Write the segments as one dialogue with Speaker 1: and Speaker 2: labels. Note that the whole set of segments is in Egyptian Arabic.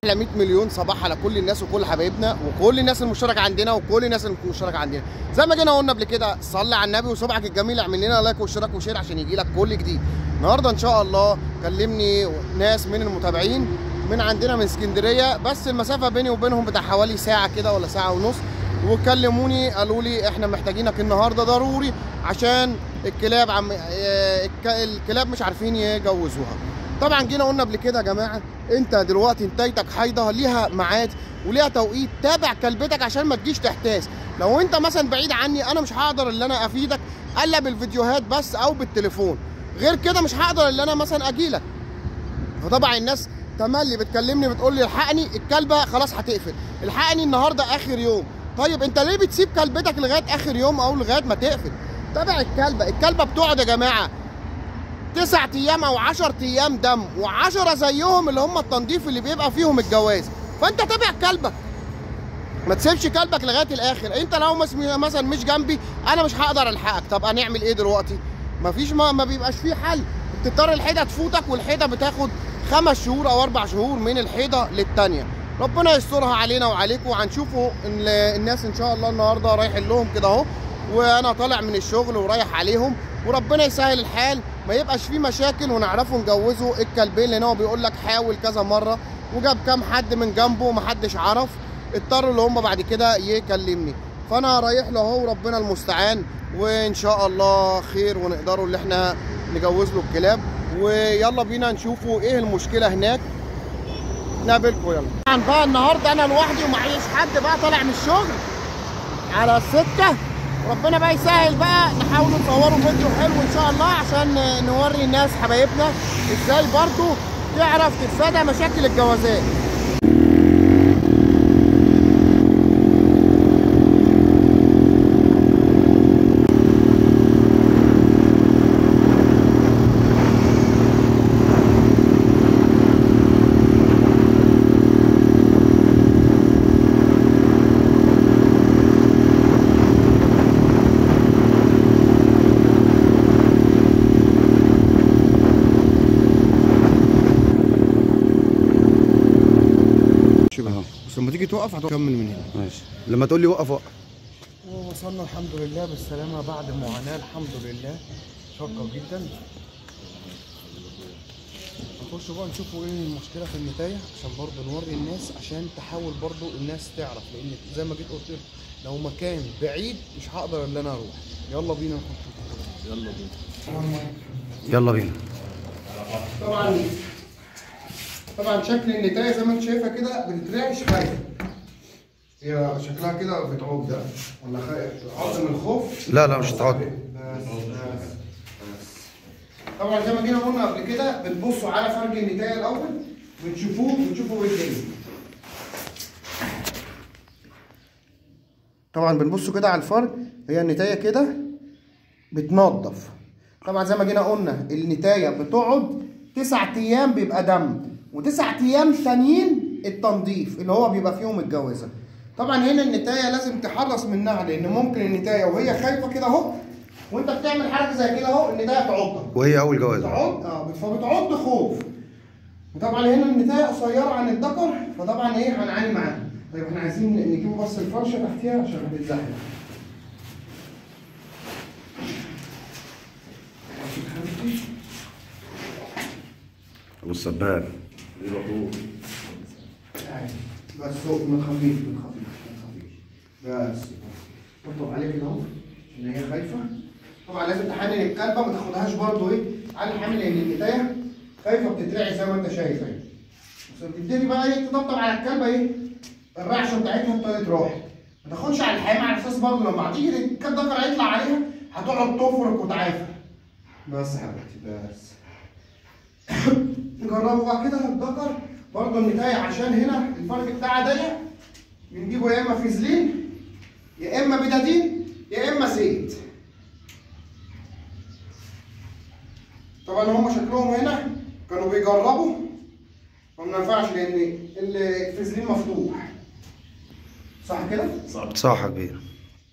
Speaker 1: احلى 100 مليون صباح على كل الناس وكل حبايبنا وكل الناس المشتركه عندنا وكل الناس المشتركه عندنا زي ما جينا قلنا قبل كده صلي على النبي وصبعك الجميل اعمل لنا لايك واشتراك وشير عشان يجي لك كل جديد النهارده ان شاء الله كلمني ناس من المتابعين من عندنا من اسكندريه بس المسافه بيني وبينهم بتاع حوالي ساعه كده ولا ساعه ونص وكلموني قالوا لي احنا محتاجينك النهارده ضروري عشان الكلاب عم اه، الك- الكلاب مش عارفين يجوزوها طبعا جينا قلنا قبل كده يا جماعه انت دلوقتي نتايتك حيضه ليها ميعاد وليها توقيت تابع كلبتك عشان ما تجيش تحتاس لو انت مثلا بعيد عني انا مش هقدر ان انا افيدك الا بالفيديوهات بس او بالتليفون غير كده مش هقدر ان انا مثلا اجيلك فطبعا الناس تملي بتكلمني بتقول لي الحقني الكلبه خلاص هتقفل الحقني النهارده اخر يوم طيب انت ليه بتسيب كلبتك لغايه اخر يوم او لغايه ما تقفل تابع الكلبه الكلبه بتقعد يا جماعه تسع ايام او 10 ايام دم و10 زيهم اللي هم التنظيف اللي بيبقى فيهم الجواز فانت تابع كلبك ما تسيبش كلبك لغايه الاخر انت لو مس- مثلا مش جنبي انا مش هقدر الحقك طب هنعمل ايه دلوقتي مفيش ما, ما بيبقاش فيه حل بتضطر الحيطه تفوتك والحيطه بتاخد خمس شهور او اربع شهور من الحيطه للتانيه ربنا يسترها علينا وعليكم وهنشوفوا ان الناس ان شاء الله النهارده رايحين لهم كده اهو وانا طالع من الشغل ورايح عليهم وربنا يسهل الحال ما يبقاش فيه مشاكل ونعرفوا نجوزوا الكلبين لان هو بيقول لك حاول كذا مره وجاب كام حد من جنبه ومحدش عرف اضطروا اللي هم بعد كده يكلمني فانا رايح له اهو وربنا المستعان وان شاء الله خير ونقدروا اللي احنا نجوز له الكلاب ويلا بينا نشوفوا ايه المشكله هناك نقابلكم يلا طبعا بقى النهارده انا لوحدي ومعيش حد بقى طالع من الشغل على السكه ربنا بقى يسهل بقى نحاول نصوروا فيديو حلو ان شاء الله عشان نوري الناس حبايبنا ازاي برضو تعرف تتفادى مشاكل الجوازات شبه اهو بس لما تيجي توقف هتكمل من هنا
Speaker 2: ماشي لما تقول لي وقف وقف
Speaker 1: وصلنا الحمد لله بالسلامة بعد معاناة الحمد لله شاقة جدا نخش بقى نشوفوا ايه المشكلة في النتاية عشان برضه نوري الناس عشان تحاول برضه الناس تعرف لان زي ما جيت قلت لكم لو مكان بعيد مش هقدر ان انا اروح يلا بينا نخش يلا بينا
Speaker 2: يلا بينا
Speaker 1: طبعا طبعا شكل النتاية زي ما انت شايفها كده بتترعش خايفة هي شكلها كده بتعوج ده ولا خايف عوج من الخوف
Speaker 2: لا لا مش هتقعد
Speaker 1: بس بس طبعا زي ما جينا قلنا قبل كده بتبصوا على فرج النتايه الاول بتشوفوه بتشوفوا ايه الدنيا طبعا بنبصوا كده على الفرج هي النتايه كده بتنضف طبعا زي ما جينا قلنا النتايه بتقعد تسع ايام بيبقى دم وتسع ايام تانيين التنظيف اللي هو بيبقى فيهم الجوازه طبعا هنا النتايه لازم تحرص منها لان ممكن النتايه وهي خايفه كده اهو وانت بتعمل حاجه زي كده اهو النتايه تعضك
Speaker 2: وهي اول جواز
Speaker 1: بتعض اه فبتعض خوف وطبعا هنا النتايه قصيره عن الذكر فطبعا ايه هنعاني معاها طيب احنا عايزين نجيب بس الفرشه تحتيها عشان هتتزحلق
Speaker 2: ابو السباب
Speaker 1: عادي. بس فوق ما تخافيش ما تخافيش ما تخافيش بس طبطب عليها كده اهو عشان هي خايفه طبعا لازم تحنن الكلبه ما تاخدهاش برضو ايه على الحمل لان النتايه خايفه بتترعش زي ما انت شايف اهي بس بتبتدي بقى ايه تطبطب على الكلبه ايه الرعشه بتاعتها ابتدت راحت ما تاخدش على الحمى على اساس برضه لما هتيجي الكلب ده هيطلع عليها هتقعد تفرك وتعافر بس يا حبيبتي بس نجربه بقى كده الذكر برضه النتاية عشان هنا الفرج بتاعها ضيق بنجيبه يا اما فازلين يا اما بيتادين يا اما زيت طبعا هم شكلهم هنا كانوا بيجربوا وما ينفعش لان الفازلين مفتوح صح كده؟
Speaker 2: صح يا كبير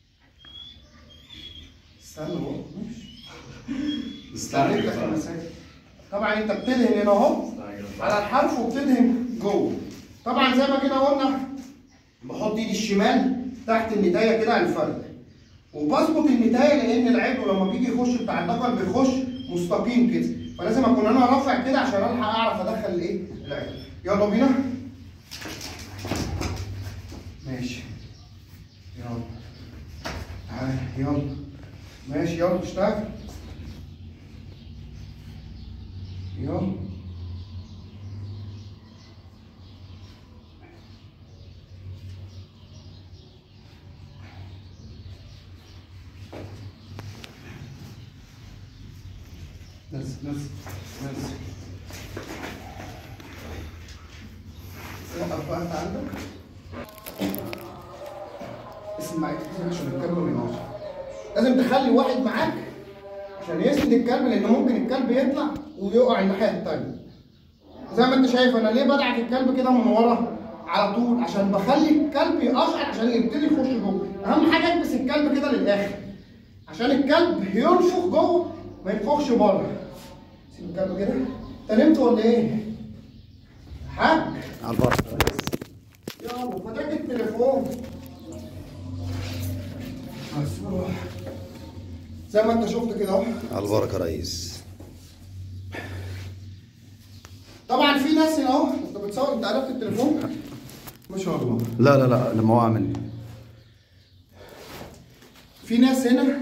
Speaker 1: استنى بقى ماشي استنى لك المسائل طبعا انت بتدهن هنا اهو على الحرف وبتدهن جوه طبعا زي ما كده قلنا بحط ايدي الشمال تحت النتايه كده على الفرد وبظبط النتايه لان العضو لما بيجي يخش بتاع الذكر بيخش مستقيم كده فلازم اكون انا رافع كده عشان الحق اعرف ادخل الايه العضو يلا بينا ماشي يلا تعالى يلا ماشي يلا اشتغل يلا نزل نزل نزل وقف بقى انت عندك اسمع كتير عشان الكلب ما ينقصش لازم تخلي واحد معاك عشان يسند الكلب لان ممكن الكلب يطلع ويقع الناحيه التانيه زي ما انت شايف انا ليه بدعك الكلب كده من ورا على طول عشان بخلي الكلب يقشعر عشان يبتدي يخش جوه اهم حاجه البس الكلب كده للاخر عشان الكلب ينفخ جوه ما ينفخش بره سيب الكلب كده انت نمت ولا ايه؟ حاج
Speaker 2: على البركة
Speaker 1: يلا فتاك التليفون بس روح. زي ما انت شفت كده اهو
Speaker 2: على البركة ريس
Speaker 1: طبعا في ناس هنا اهو انت بتصور انت قلبت التليفون ما شاء الله
Speaker 2: لا لا لا لما وقع مني
Speaker 1: في ناس هنا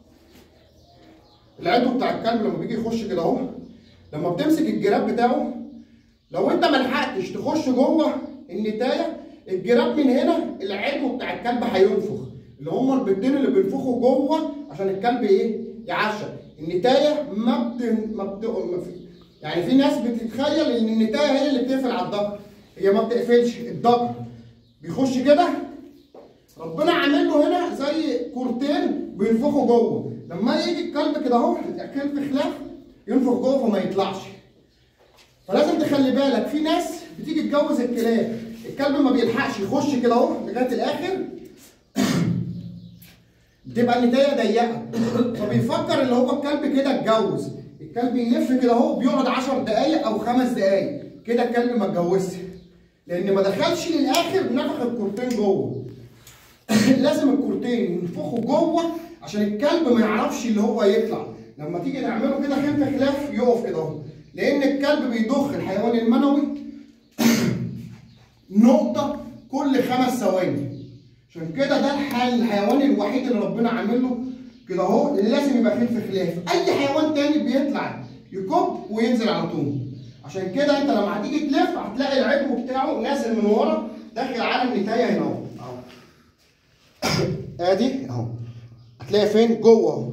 Speaker 1: العضو بتاع الكلب لما بيجي يخش كده اهو لما بتمسك الجراب بتاعه لو انت ما لحقتش تخش جوه النتايه الجراب من هنا العضو بتاع الكلب هينفخ اللي هم البنتين اللي بينفخوا جوه عشان الكلب ايه يعشق النتايه ما بت... ما, بت... ما في... يعني في ناس بتتخيل ان النتايه هي اللي بتقفل على الضغط هي ما بتقفلش الضغط بيخش كده ربنا عامل له هنا زي كورتين بينفخوا جوه لما يجي الكلب كده اهو الكلب خلاف ينفخ جوه فما يطلعش فلازم تخلي بالك في ناس بتيجي تجوز الكلاب الكلب ما بيلحقش يخش كده اهو لغايه الاخر بتبقى النتايه ضيقه فبيفكر اللي هو الكلب كده اتجوز الكلب يلف كده اهو بيقعد 10 دقايق او خمس دقايق كده الكلب ما اتجوزش لان ما دخلش للاخر نفخ الكورتين جوه لازم الكورتين ينفخوا جوه عشان الكلب ما يعرفش اللي هو يطلع لما تيجي تعمله كده خلف خلاف يقف كده اهو لان الكلب بيضخ الحيوان المنوي نقطه كل خمس ثواني عشان كده ده الحال الحيوان الوحيد اللي ربنا عامل له كده اهو اللي لازم يبقى خلف خلاف اي حيوان تاني بيطلع يكب وينزل على طول عشان كده انت لما هتيجي تلف هتلاقي العضو بتاعه نازل من ورا داخل على النتايه هنا اهو اهو ادي اهو هتلاقي فين جوه اهو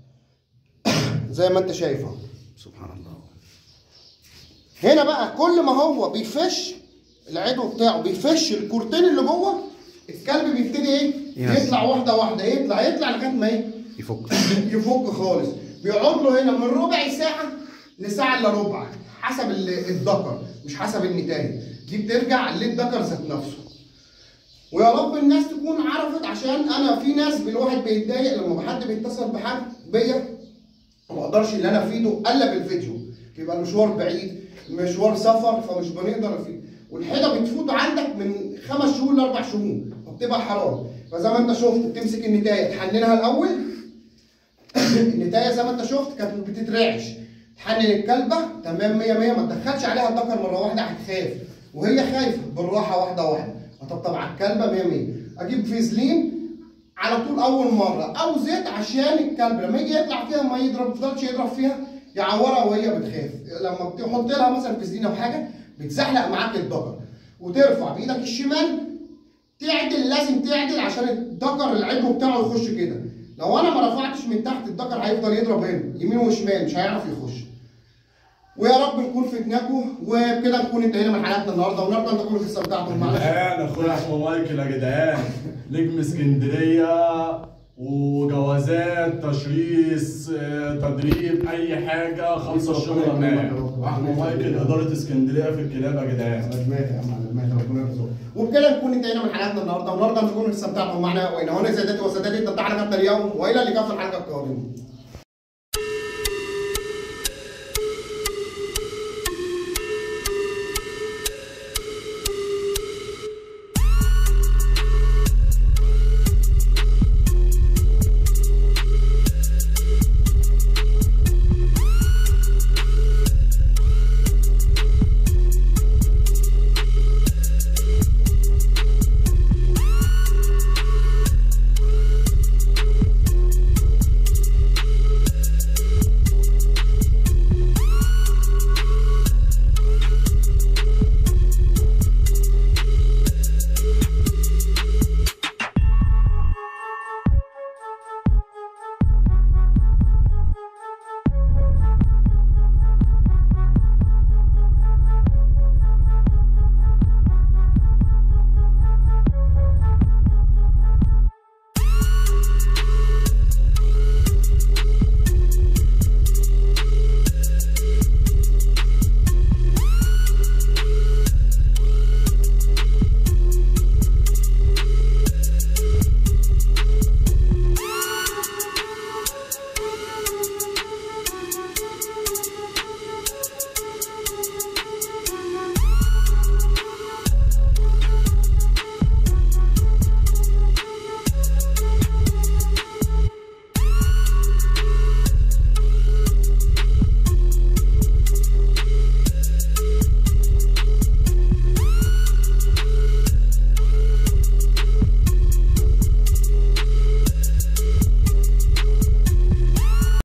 Speaker 1: زي ما انت شايف اهو
Speaker 2: سبحان الله
Speaker 1: هنا بقى كل ما هو بيفش العضو بتاعه بيفش الكورتين اللي جوه الكلب بيبتدي ايه
Speaker 2: ينزل.
Speaker 1: يطلع واحده واحده يطلع يطلع لغايه ما ايه
Speaker 2: يفك
Speaker 1: يفك خالص بيقعد له هنا من ربع ساعه لساعه الا ربع حسب ال- الذكر مش حسب النتايه دي بترجع للذكر ذات نفسه ويا رب الناس تكون عرفت عشان انا في ناس الواحد بيتضايق لما حد بيتصل بحد بيا ما اقدرش اللي انا افيده الا بالفيديو بيبقى المشوار بعيد مشوار سفر فمش بنقدر افيد والحيطه بتفوت عندك من خمس شهور لاربع شهور فبتبقى حرام فزي ما انت شفت بتمسك النتايه تحننها الاول النتايه زي ما انت شفت كانت بتترعش تحنن الكلبه تمام 100 100 ما تدخلش عليها الذكر مره واحده هتخاف وهي خايفه بالراحه واحده واحده اطبطب على الكلبه 100 100 اجيب فيزلين على طول اول مره او زيت عشان الكلب لما يجي يطلع فيها ما يضرب يفضلش يضرب فيها يعورها وهي بتخاف لما بتحط لها مثلا فيزلين او حاجه بتزحلق معاك الذكر وترفع بايدك الشمال تعدل لازم تعدل عشان الذكر العضو بتاعه يخش كده لو انا ما رفعتش من تحت الذكر هيفضل يضرب هنا يمين وشمال مش هيعرف يخش ويا رب نكون فدناكم وبكده نكون انتهينا من حلقتنا النهارده ونرجو ان تكونوا استمتعتم معنا
Speaker 3: جدعان اخويا احمد مايكل يا جدعان نجم اسكندريه وجوازات تشريس آه، تدريب اي حاجه خلص الشغل معاك احمد مايكل اداره اسكندريه في الكلاب يا جدعان
Speaker 1: مات يا عم مات ربنا يرزقك وبكده نكون انتهينا من حلقتنا النهارده ونرجو ان تكونوا استمتعتم معنا وان هنا سادتي وسادتي انتهى حلقتنا اليوم والى اللقاء في الحلقه القادمه